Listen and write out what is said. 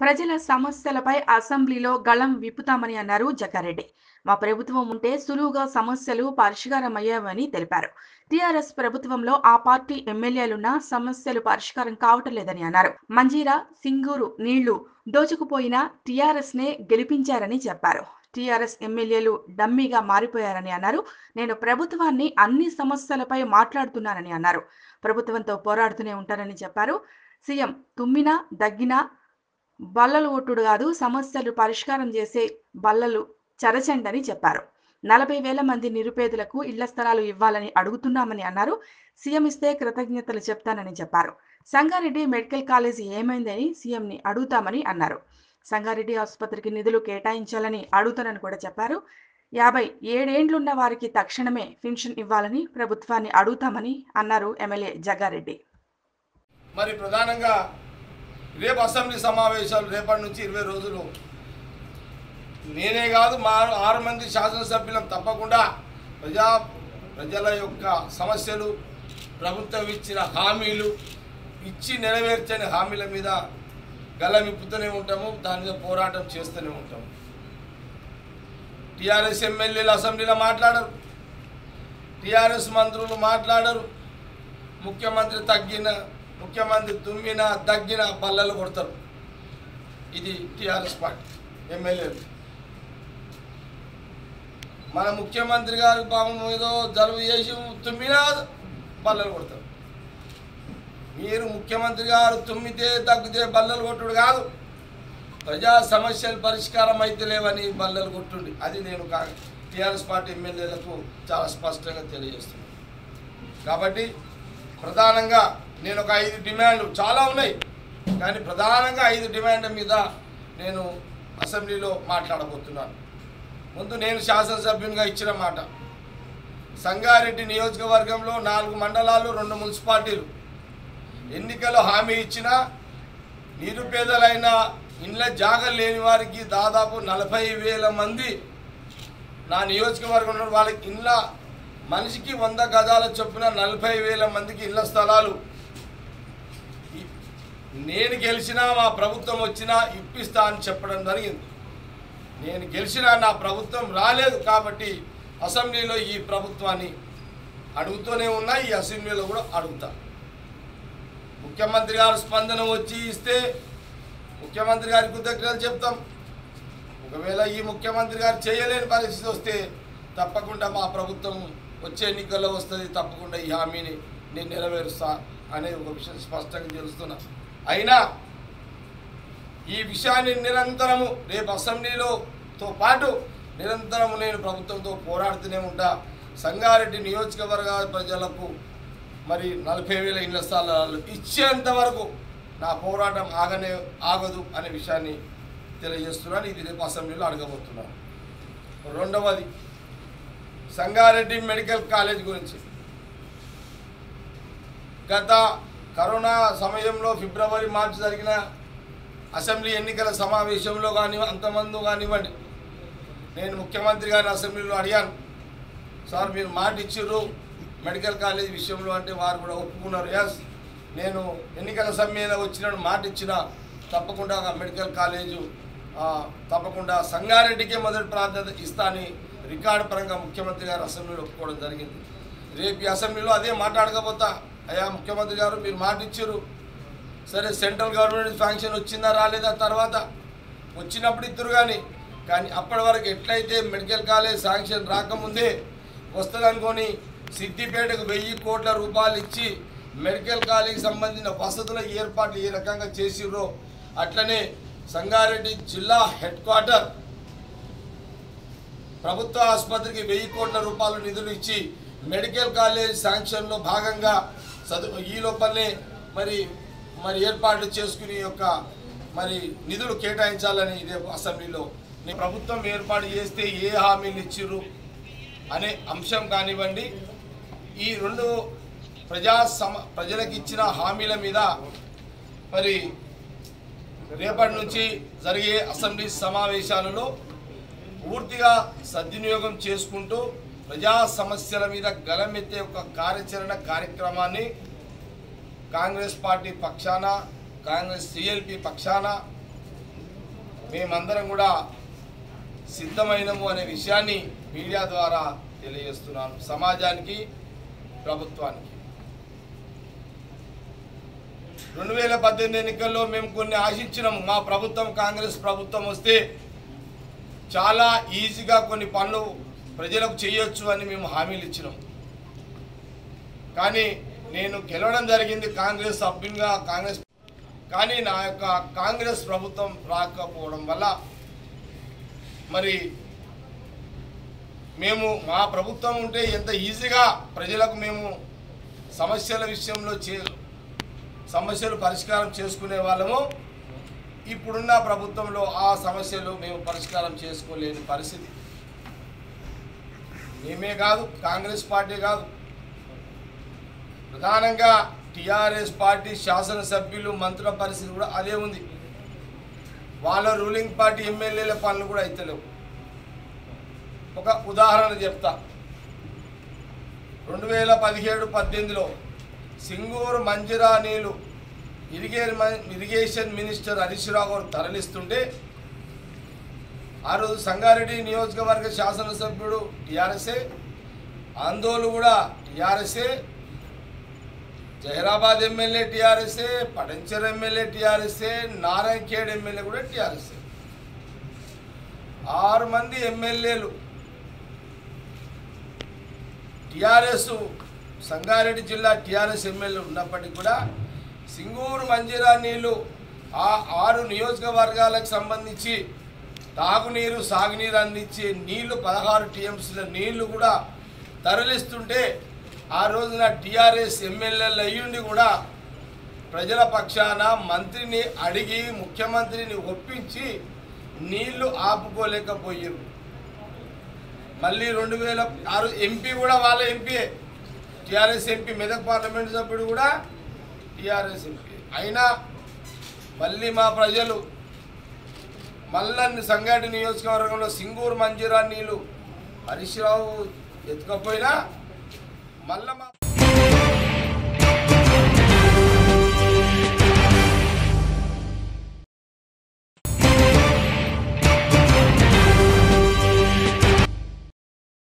ప్రజల సమస్యలపై అసెంబ్లీలో గళం విప్పుతామని అన్నారు జగ్గారెడ్డి మా ప్రభుత్వం ఉంటే సులువుగా సమస్యలు పరిష్కారమయ్యావని తెలిపారు టీఆర్ఎస్ ప్రభుత్వంలో ఆ పార్టీ ఎమ్మెల్యేలున్న సమస్యలు పరిష్కారం కావటం లేదని అన్నారు మంజీరా సింగూరు నీళ్లు దోచుకుపోయిన టీఆర్ఎస్ నే గెలిపించారని చెప్పారు టీఆర్ఎస్ ఎమ్మెల్యేలు డమ్మీగా మారిపోయారని అన్నారు నేను ప్రభుత్వాన్ని అన్ని సమస్యలపై మాట్లాడుతున్నానని అన్నారు ప్రభుత్వంతో పోరాడుతూనే ఉంటానని చెప్పారు సీఎం తుమ్మినా దగ్గినా బల్లలు కొట్టుడు కాదు సమస్యలు పరిష్కారం చేసే బల్లలు చరచండని చెప్పారు నలభై వేల మంది నిరుపేదలకు ఇళ్ల స్థలాలు ఇవ్వాలని అడుగుతున్నామని అన్నారు సీఎం ఇస్తే కృతజ్ఞతలు చెప్తానని చెప్పారు సంగారెడ్డి మెడికల్ కాలేజీ ఏమైందని సీఎంని అడుగుతామని అన్నారు సంగారెడ్డి ఆసుపత్రికి నిధులు కేటాయించాలని అడుగుతానని కూడా చెప్పారు యాభై ఏడేండ్లున్న వారికి తక్షణమే పెన్షన్ ఇవ్వాలని ప్రభుత్వాన్ని అడుగుతామని అన్నారు ఎమ్మెల్యే జగ్గారెడ్డి మరి ప్రధానంగా రేపు అసెంబ్లీ సమావేశాలు రేపటి నుంచి ఇరవై రోజులు నేనే కాదు మా ఆరు మంది శాసనసభ్యులం తప్పకుండా ప్రజా ప్రజల యొక్క సమస్యలు ప్రభుత్వం ఇచ్చిన హామీలు ఇచ్చి నెరవేర్చని హామీల మీద గలమిప్పుతూనే ఉంటాము దాని మీద పోరాటం చేస్తూనే ఉంటాము టీఆర్ఎస్ ఎమ్మెల్యేలు అసెంబ్లీలో మాట్లాడరు టీఆర్ఎస్ మంత్రులు మాట్లాడరు ముఖ్యమంత్రి తగ్గిన ముఖ్యమంత్రి తుమ్మిన తగ్గిన బల్లలు కొడతారు ఇది టీఆర్ఎస్ పార్టీ ఎమ్మెల్యేలు మన ముఖ్యమంత్రి గారి పాపం ఏదో జలుబు చేసి తుమ్మినా బల్లలు కొడతారు మీరు ముఖ్యమంత్రి గారు తుమ్మితే తగ్గితే బల్లలు కొట్టుడు కాదు ప్రజా సమస్యలు పరిష్కారం అయితే లేవని బల్లలు కొట్టుండి అది నేను కా టీఆర్ఎస్ పార్టీ ఎమ్మెల్యేలకు చాలా స్పష్టంగా తెలియజేస్తున్నాను కాబట్టి ప్రధానంగా నేను ఒక ఐదు డిమాండ్లు చాలా ఉన్నాయి కానీ ప్రధానంగా ఐదు డిమాండ్ల మీద నేను అసెంబ్లీలో మాట్లాడబోతున్నాను ముందు నేను శాసనసభ్యునిగా ఇచ్చిన మాట సంగారెడ్డి నియోజకవర్గంలో నాలుగు మండలాలు రెండు మున్సిపాలిటీలు ఎన్నికల్లో హామీ ఇచ్చిన నిరుపేదలైన ఇండ్ల జాగలు లేని వారికి దాదాపు నలభై వేల మంది నా నియోజకవర్గంలో వాళ్ళకి ఇండ్ల మనిషికి వంద గజాల చొప్పున నలభై వేల మందికి ఇళ్ల స్థలాలు ఇ- నేను గెలిచినా మా ప్రభుత్వం వచ్చినా ఇప్పిస్తా అని చెప్పడం జరిగింది నేను గెలిచినా నా ప్రభుత్వం రాలేదు కాబట్టి అసెంబ్లీలో ఈ ప్రభుత్వాన్ని అడుగుతూనే ఉన్నా ఈ అసెంబ్లీలో కూడా అడుగుతా ముఖ్యమంత్రి గారు స్పందన వచ్చి ఇస్తే ముఖ్యమంత్రి గారి కృతజ్ఞతలు చెప్తాం ఒకవేళ ఈ ముఖ్యమంత్రి గారు చేయలేని పరిస్థితి వస్తే తప్పకుండా మా ప్రభుత్వం వచ్చే ఎన్నికల్లో వస్తుంది తప్పకుండా ఈ హామీని నేను నెరవేరుస్తా అనే ఒక విషయం స్పష్టంగా తెలుస్తున్నా అయినా ఈ విషయాన్ని నిరంతరము రేపు అసెంబ్లీలోతో పాటు నిరంతరము నేను ప్రభుత్వంతో పోరాడుతూనే ఉంటా సంగారెడ్డి నియోజకవర్గ ప్రజలకు మరి నలభై వేల ఇళ్ల స్థలాలు ఇచ్చేంత వరకు నా పోరాటం ఆగనే ఆగదు అనే విషయాన్ని తెలియజేస్తున్నాను ఇది రేపు అసెంబ్లీలో అడగబోతున్నాను రెండవది సంగారెడ్డి మెడికల్ కాలేజ్ గురించి గత కరోనా సమయంలో ఫిబ్రవరి మార్చి జరిగిన అసెంబ్లీ ఎన్నికల సమావేశంలో కానీ అంతమంది కానివ్వండి నేను ముఖ్యమంత్రి గారిని అసెంబ్లీలో అడిగాను సార్ మీరు మాట ఇచ్చిర్రు మెడికల్ కాలేజ్ విషయంలో అంటే వారు కూడా ఒప్పుకున్నారు ఎస్ నేను ఎన్నికల సమ్మెలో వచ్చిన మాట ఇచ్చిన తప్పకుండా ఆ మెడికల్ కాలేజు ఆ, తప్పకుండా సంగారెడ్డికే మొదటి ప్రాధాన్యత ఇస్తా అని రికార్డు పరంగా ముఖ్యమంత్రి గారు అసెంబ్లీలో ఒప్పుకోవడం జరిగింది రేపు ఈ అసెంబ్లీలో అదే మాట్లాడకపోతా అయ్యా ముఖ్యమంత్రి గారు మీరు మాట ఇచ్చారు సరే సెంట్రల్ గవర్నమెంట్ శాంక్షన్ వచ్చిందా రాలేదా తర్వాత వచ్చినప్పుడు ఇద్దరు కానీ కానీ అప్పటి వరకు ఎట్లయితే మెడికల్ కాలేజ్ శాంక్షన్ రాకముందే వస్తుందనుకొని సిద్దిపేటకు వెయ్యి కోట్ల రూపాయలు ఇచ్చి మెడికల్ కాలేజ్ సంబంధించిన వసతుల ఏర్పాట్లు ఏ రకంగా చేసిర్రో అట్లనే సంగారెడ్డి జిల్లా హెడ్ క్వార్టర్ ప్రభుత్వ ఆసుపత్రికి వెయ్యి కోట్ల రూపాయల నిధులు ఇచ్చి మెడికల్ కాలేజ్ శాంక్షన్లో భాగంగా చదువు ఈ లోపలనే మరి మరి ఏర్పాట్లు చేసుకుని యొక్క మరి నిధులు కేటాయించాలని ఇదే అసెంబ్లీలో నీ ప్రభుత్వం ఏర్పాటు చేస్తే ఏ హామీలు ఇచ్చిర్రు అనే అంశం కానివ్వండి ఈ రెండు ప్రజా సమ ప్రజలకు ఇచ్చిన హామీల మీద మరి రేపటి నుంచి జరిగే అసెంబ్లీ సమావేశాలలో పూర్తిగా సద్వినియోగం చేసుకుంటూ ప్రజా సమస్యల మీద గలమెత్తే ఒక కార్యాచరణ కార్యక్రమాన్ని కాంగ్రెస్ పార్టీ పక్షాన కాంగ్రెస్ సిఎల్పి పక్షాన మేమందరం కూడా సిద్ధమైనము అనే విషయాన్ని మీడియా ద్వారా తెలియజేస్తున్నాను సమాజానికి ప్రభుత్వానికి రెండు వేల పద్దెనిమిది ఎన్నికల్లో మేము కొన్ని ఆశించినాము మా ప్రభుత్వం కాంగ్రెస్ ప్రభుత్వం వస్తే చాలా ఈజీగా కొన్ని పనులు ప్రజలకు చేయొచ్చు అని మేము హామీలు ఇచ్చినాం కానీ నేను గెలవడం జరిగింది కాంగ్రెస్ సభ్యునిగా కాంగ్రెస్ కానీ నా యొక్క కాంగ్రెస్ ప్రభుత్వం రాకపోవడం వల్ల మరి మేము మా ప్రభుత్వం ఉంటే ఎంత ఈజీగా ప్రజలకు మేము సమస్యల విషయంలో చే సమస్యలు పరిష్కారం చేసుకునే వాళ్ళము ఇప్పుడున్న ప్రభుత్వంలో ఆ సమస్యలు మేము పరిష్కారం చేసుకోలేని పరిస్థితి మేమే కాదు కాంగ్రెస్ పార్టీ కాదు ప్రధానంగా టిఆర్ఎస్ పార్టీ శాసనసభ్యులు మంత్రుల పరిస్థితి కూడా అదే ఉంది వాళ్ళ రూలింగ్ పార్టీ ఎమ్మెల్యేల పనులు కూడా అయితలేవు ఒక ఉదాహరణ చెప్తా రెండు వేల పదిహేడు పద్దెనిమిదిలో సింగూరు మంజిరా నీళ్లు ఇరిగే ఇరిగేషన్ మినిస్టర్ హరీష్ రావు గారు తరలిస్తుంటే ఆ రోజు సంగారెడ్డి నియోజకవర్గ శాసనసభ్యుడు టీఆర్ఎస్ఏ ఆందోళన కూడా టీఆర్ఎస్ఏ జహీరాబాద్ ఎమ్మెల్యే టీఆర్ఎస్ఏ పటంచెర్ ఎమ్మెల్యే టీఆర్ఎస్ఏ నారాయణఖేడ్ ఎమ్మెల్యే కూడా టీఆర్ఎస్ఏ ఆరు మంది ఎమ్మెల్యేలు టీఆర్ఎస్ సంగారెడ్డి జిల్లా టీఆర్ఎస్ ఎమ్మెల్యే ఉన్నప్పటికీ కూడా సింగూరు మంజీరా నీళ్లు ఆ ఆరు నియోజకవర్గాలకు సంబంధించి తాగునీరు సాగునీరు అందించే నీళ్లు పదహారు టీఎంసీల నీళ్లు కూడా తరలిస్తుంటే ఆ రోజున టీఆర్ఎస్ ఎమ్మెల్యేలు అయ్యుండి కూడా ప్రజల పక్షాన మంత్రిని అడిగి ముఖ్యమంత్రిని ఒప్పించి నీళ్లు ఆపుకోలేకపోయారు మళ్ళీ రెండు వేల ఆరు ఎంపీ కూడా వాళ్ళ MP TRS MP Medak parliament సభ్యుడు కూడా టీఆర్ఎస్ ఎంపీ అయినా మళ్ళీ మా ప్రజలు మల్లన్ని సంగాటి నియోజకవర్గంలో సింగూరు మంజీరా నీళ్ళు హరీష్ రావు ఎత్తుకపోయినా మళ్ళా మా